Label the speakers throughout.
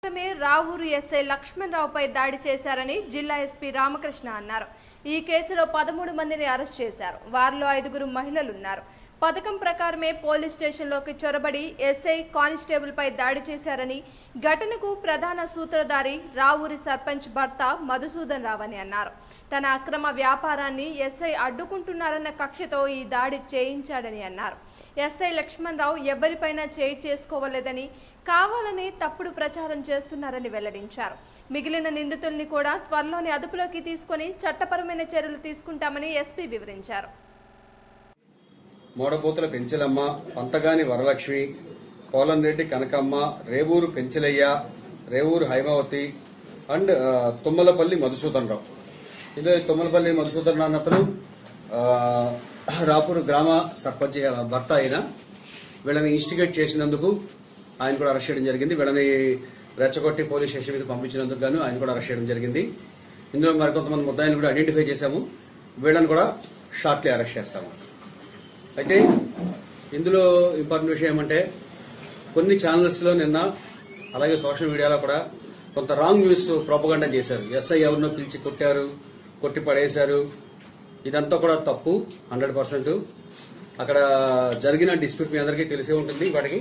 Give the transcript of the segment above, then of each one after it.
Speaker 1: మాత్రమే రావూరు ఎస్ఐ లక్ష్మణరావుపై దాడి చేశారని జిల్లా ఎస్పీ రామకృష్ణ అన్నారు ఈ కేసులో పదమూడు మందిని అరెస్ట్ చేశారు వారిలో ఐదుగురు మహిళలున్నారు పథకం ప్రకారమే పోలీస్ స్టేషన్లోకి చొరబడి ఎస్ఐ కానిస్టేబుల్పై దాడి చేశారని ఘటనకు ప్రధాన సూత్రధారి రావూరి సర్పంచ్ భర్త మధుసూదన్ రావని అన్నారు తన అక్రమ వ్యాపారాన్ని ఎస్ఐ అడ్డుకుంటున్నారన్న కక్షతో ఈ దాడి చేయించాడని అన్నారు ఎస్ఐ లక్ష్మణరావు ఎవరిపైనా చేయి చేసుకోవలేదని కావాలని తప్పుడు ప్రచారం చేస్తున్నారని వెల్లడించారు మిగిలిన నిందితుల్ని కూడా త్వరలోనే అదుపులోకి తీసుకొని చట్టపరమైన చర్యలు తీసుకుంటామని ఎస్పీ వివరించారు
Speaker 2: మోడబూతుల పెంచలమ్మ పంతగాని వరలక్ష్మి పోలంరెడ్డి కనకమ్మ రేవూరు పెంచలయ్య రేవూరు హైమావతి అండ్ ఆ, తుమ్మలపల్లి మధుసూదన్ రావు ఇందులో ఈ తుమ్మలపల్లి మధుసూదన్ రావు అన్న అతను ఆ, రాపూర్ గ్రామ సర్పంచ్ భర్త అయిన వీళ్ళని ఇన్స్టిగేట్ చేసినందుకు ఆయన కూడా అరెస్ట్ చేయడం జరిగింది వీళ్ళని రెచ్చగొట్టి పోలీస్ స్టేషన్ మీద పంపించినందుకు గాను ఆయన కూడా అరెస్ట్ చేయడం జరిగింది ఇందులో మరికొంతమంది ముద్దాయిని కూడా ఐడెంటిఫై చేశాము వీళ్ళని కూడా షార్ట్లీ అరెస్ట్ చేస్తాము అయితే ఇందులో ఇంపార్టెంట్ విషయం ఏమంటే కొన్ని ఛానల్స్ లో నిన్న అలాగే సోషల్ మీడియాలో కూడా కొంత రాంగ్ న్యూస్ ప్రోపగండా చేశారు ఎస్ఐ ఎవరినో పిలిచి కొట్టారు కొట్టి పడేశారు ఇదంతా కూడా తప్పు హండ్రెడ్ పర్సెంట్ అక్కడ జరిగిన డిస్ప్యూట్ మీ అందరికీ తెలిసే ఉంటుంది వాటికి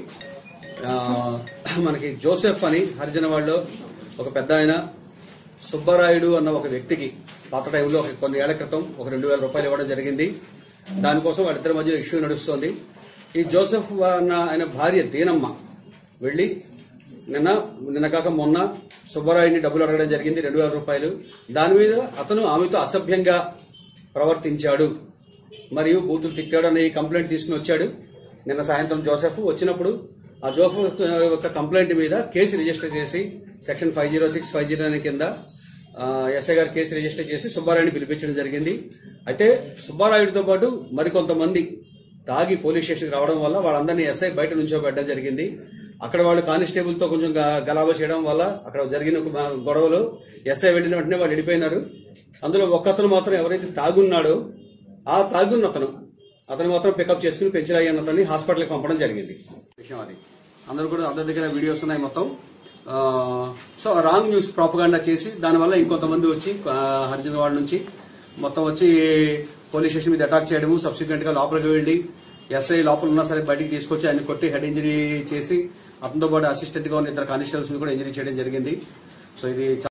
Speaker 2: ఆ, మనకి జోసెఫ్ అని హరిజన వాళ్ళు ఒక పెద్ద ఆయన సుబ్బరాయుడు అన్న ఒక వ్యక్తికి పాత టైంలో ఒక కొన్ని ఏళ్ల క్రితం ఒక రెండు వేల రూపాయలు ఇవ్వడం జరిగింది దానికోసం వాళ్ళిద్దరి మధ్య ఇష్యూ నడుస్తోంది ఈ జోసెఫ్ అన్న ఆయన భార్య దీనమ్మ వెళ్లి నిన్న నిన్న కాక మొన్న సుబ్బరాయుడిని డబ్బులు అడగడం జరిగింది రెండు వేల రూపాయలు దాని మీద అతను ఆమెతో అసభ్యంగా ప్రవర్తించాడు మరియు బూతులు తిట్టాడు అనే కంప్లైంట్ తీసుకుని వచ్చాడు నిన్న సాయంత్రం జోసెఫ్ వచ్చినప్పుడు ఆ జోసెఫ్ యొక్క కంప్లైంట్ మీద కేసు రిజిస్టర్ చేసి section five zero six five zero కింద ఆ, ఎస్ఐ గారు కేసు రిజిస్టర్ చేసి సుబ్బారాయుడిని పిలిపించడం జరిగింది అయితే సుబ్బారాయుడితో పాటు మరికొంతమంది తాగి పోలీస్ స్టేషన్కి రావడం వల్ల వాళ్ళందరినీ ఎస్ఐ బయట నుంచోబెట్టడం జరిగింది అక్కడ వాళ్ళు కానిస్టేబుల్ తో కొంచెం గ- గలాబా చేయడం వల్ల అక్కడ జరిగిన ఒక గొడవలో ఎస్ఐ వెళ్ళిన వెంటనే వాళ్ళు వెళ్ళిపోయినారు అందులో ఒక్కతను మాత్రం ఎవరైతే తాగున్నాడో ఆ తాగున్న అతను అతను మాత్రం పికప్ చేసుకుని పెంచలయ్య అన్న అతన్ని హాస్పిటల్కి పంపడం జరిగింది విషయం అది అందరూ కూడా అందరి దగ్గర వీడియోస్ ఉన్నాయి మొత్తం ఆ, సో రాంగ్ న్యూస్ ప్రాపగాండా చేసి దానివల్ల ఇంకొంతమంది వచ్చి ఆ, హరిజన వాళ్ళ నుంచి మొత్తం వచ్చి పోలీస్ స్టేషన్ మీద అటాక్ చేయడము సబ్సిక్వెంట్ గా లోపలికి వెళ్లి ఎస్ఐ లోపల ఉన్నా సరే బయటికి తీసుకొచ్చి ఆయన కొట్టి హెడ్ ఇంజరీ చేసి అతనితో పాటు అసిస్టెంట్ గా ఉన్న ఇద్దరు కానిస్టేబుల్స్ కూడా ఇంజరీ చేయడం జరిగింది సో ఇది